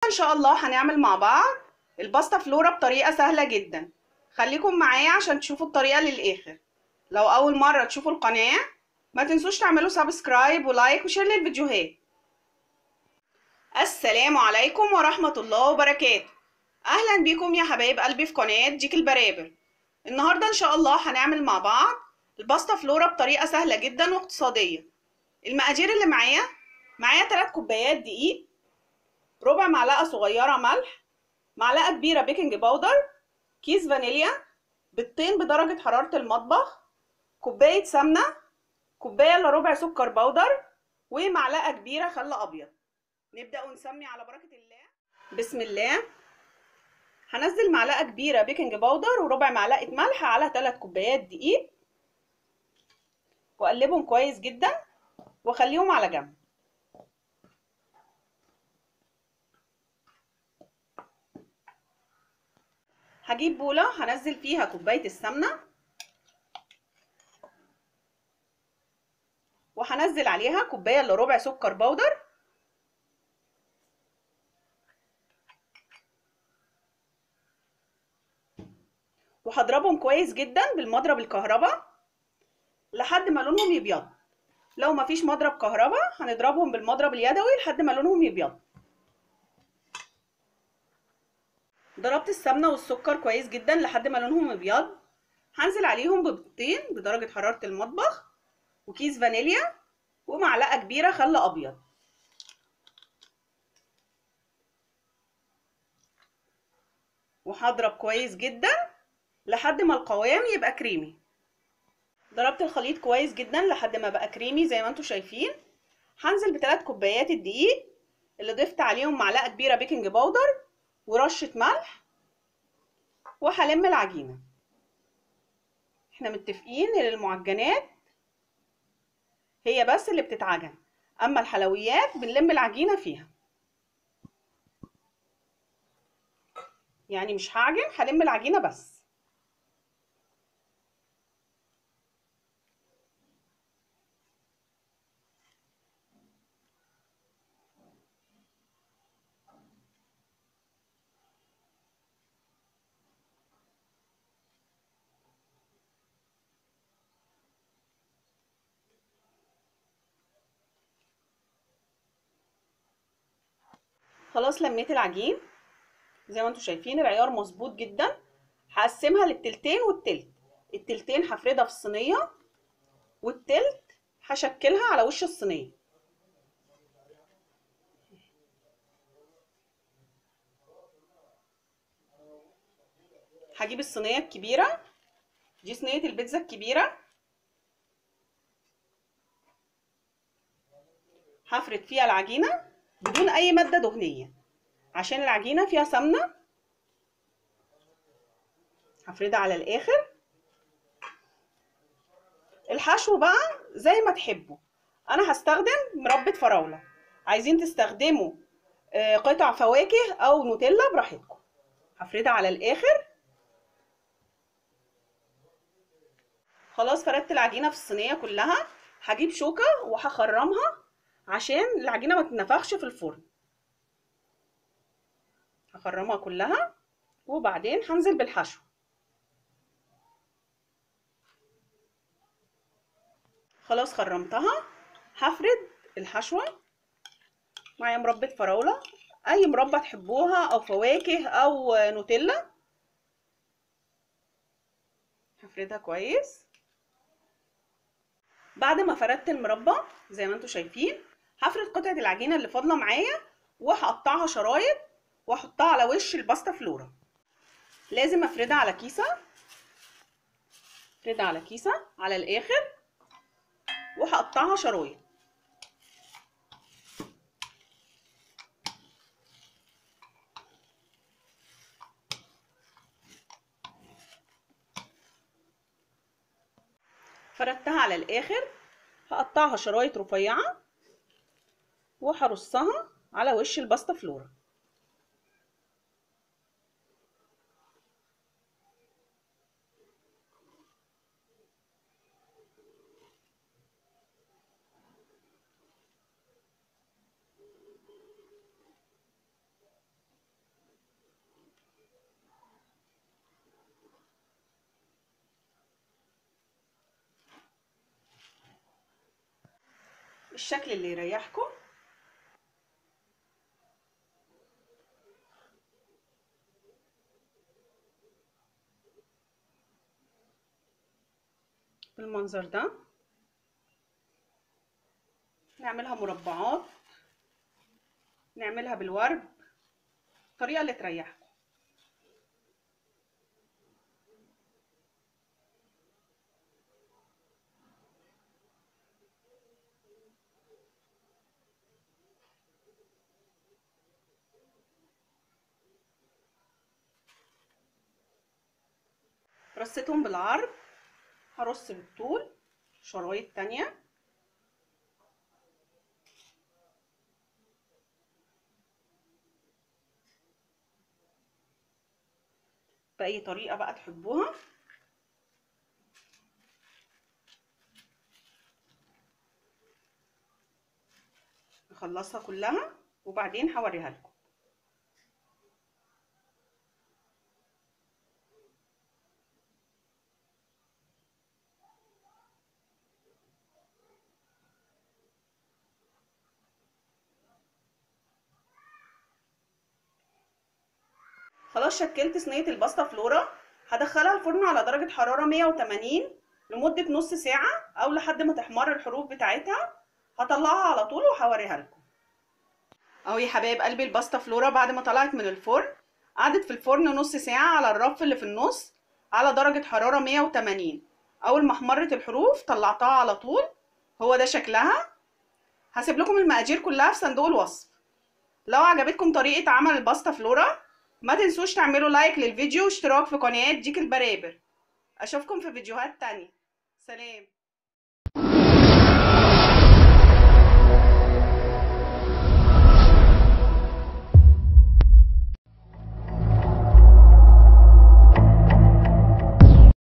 ان شاء الله هنعمل مع بعض الباستا فلورا بطريقة سهلة جدا خليكم معايا عشان تشوفوا الطريقة للآخر لو أول مرة تشوفوا القناة ما تنسوش تعملوا سبسكرايب ولايك وشير للفيديوهات السلام عليكم ورحمة الله وبركاته أهلا بيكم يا حبايب قلبي في قناة ديك البرابر النهاردة إن شاء الله هنعمل مع بعض الباستا فلورا بطريقة سهلة جدا واقتصادية المقادير اللي معايا معايا 3 كوبايات دقيق ربع معلقة صغيرة ملح معلقة كبيرة بيكنج باودر كيس فانيليا بيضتين بدرجة حرارة المطبخ كوباية سمنة كوباية الا ربع سكر بودر ومعلقة كبيرة خل أبيض نبدأ ونسمي على بركة الله بسم الله هنزل معلقة كبيرة بيكنج باودر وربع معلقة ملح على 3 كوبايات دقيق وأقلبهم كويس جدا وأخليهم على جنب هجيب بولة هنزل فيها كوباية السمنة وهنزل عليها كوباية الا ربع سكر بودر وهضربهم كويس جدا بالمضرب الكهرباء لحد ما لونهم يبيض لو مفيش مضرب كهرباء هنضربهم بالمضرب اليدوي لحد ما لونهم يبيض ضربت السمنه والسكر كويس جدا لحد ما لونهم ابيض هنزل عليهم ببيضتين بدرجه حراره المطبخ وكيس فانيليا ومعلقه كبيره خل ابيض وهضرب كويس جدا لحد ما القوام يبقى كريمي ضربت الخليط كويس جدا لحد ما بقى كريمي زي ما انتم شايفين هنزل بثلاث كوبايات الدقيق اللي ضفت عليهم معلقه كبيره بيكنج باودر ورشه ملح وهلم العجينه احنا متفقين ان المعجنات هي بس اللي بتتعجن اما الحلويات بنلم العجينه فيها يعني مش هعجن هلم العجينه بس خلاص لميت العجين زي ما انتم شايفين العيار مظبوط جدا هقسمها للتلتين والتلت التلتين هفردها في الصينيه والتلت هشكلها على وش الصينيه هجيب الصينيه الكبيره دي صينيه البيتزا الكبيره هفرد فيها العجينه بدون اي ماده دهنيه عشان العجينه فيها سمنه هفردها على الاخر الحشو بقى زي ما تحبوا انا هستخدم مربى فراوله عايزين تستخدموا قطع فواكه او نوتيلا براحتكم هفردها على الاخر خلاص فردت العجينه في الصينيه كلها هجيب شوكه وهخرمها عشان العجينه ما تتنفخش في الفرن هخرمها كلها وبعدين هنزل بالحشو خلاص خرمتها هفرد الحشوه معايا مربى فراوله اي مربى تحبوها او فواكه او نوتيلا هفردها كويس بعد ما فردت المربى زي ما انتم شايفين هفرد قطعه العجينه اللي فاضله معايا وهقطعها شرايط واحطها على وش الباستا فلورا لازم افردها على كيسه افردها على كيسه على الاخر وهقطعها شرايط فردتها على الاخر هقطعها شرايط رفيعه وهرصها على وش الباستا فلورا الشكل اللي يريحكم بالمنظر ده نعملها مربعات نعملها بالورد الطريقة اللي تريحكم رصيتهم بالعرض هرص بالطول شرايط تانية بأي طريقة بقى تحبوها نخلصها كلها وبعدين هوريها لكم خلاص شكلت صينيه الباستا فلورا هدخلها الفرن على درجه حراره 180 لمده نص ساعه او لحد ما تحمر الحروف بتاعتها هطلعها على طول وهوريها لكم اهو يا حبايب قلبي الباستا فلورا بعد ما طلعت من الفرن قعدت في الفرن نص ساعه على الرف اللي في النص على درجه حراره 180 اول ما احمرت الحروف طلعتها على طول هو ده شكلها هسيب لكم المقادير كلها في صندوق الوصف لو عجبتكم طريقه عمل الباستا فلورا ما تنسوش تعملوا لايك للفيديو واشتراك في قناة ديك البرابر اشوفكم في فيديوهات تانية سلام